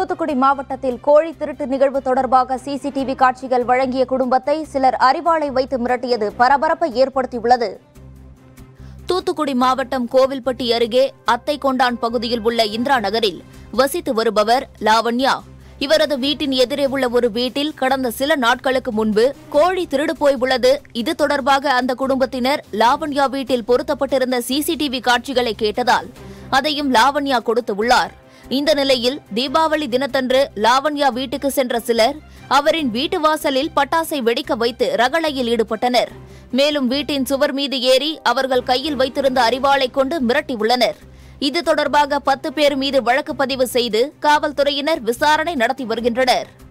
தூத்துக்குடி மாவட்டத்தில் கோழி திருட்டு நிகழ்வு தொடர்பாக சிசிடிவி காட்சிகள் வழங்கிய குடும்பத்தை சிலர் அறிவாளை வைத்து மிரட்டியது பரபரப்பை ஏற்படுத்தியுள்ளது தூத்துக்குடி மாவட்டம் கோவில்பட்டி அருகே அத்தை கொண்டான் பகுதியில் உள்ள இந்திரா நகரில் வசித்து வருபவர் லாவண்யா இவரது வீட்டின் எதிரே உள்ள ஒரு வீட்டில் கடந்த சில நாட்களுக்கு முன்பு கோழி திருடு போய் உள்ளது இது தொடர்பாக அந்த குடும்பத்தினர் லாவண்யா வீட்டில் பொருத்தப்பட்டிருந்த சிசிடிவி காட்சிகளை கேட்டதால் அதையும் லாவண்யா கொடுத்து உள்ளார் இந்த நிலையில் தீபாவளி தினத்தன்று லாவண்யா வீட்டுக்கு சென்ற சிலர் அவரின் வீட்டு வாசலில் பட்டாசை வெடிக்க வைத்து ரகளையில் ஈடுபட்டனர் மேலும் வீட்டின் சுவர் மீது ஏறி அவர்கள் கையில் வைத்திருந்த அரிவாளை கொண்டு மிரட்டியுள்ளனர் இது தொடர்பாக பத்து பேர் மீது வழக்கு பதிவு செய்து காவல்துறையினர் விசாரணை நடத்தி வருகின்றனர்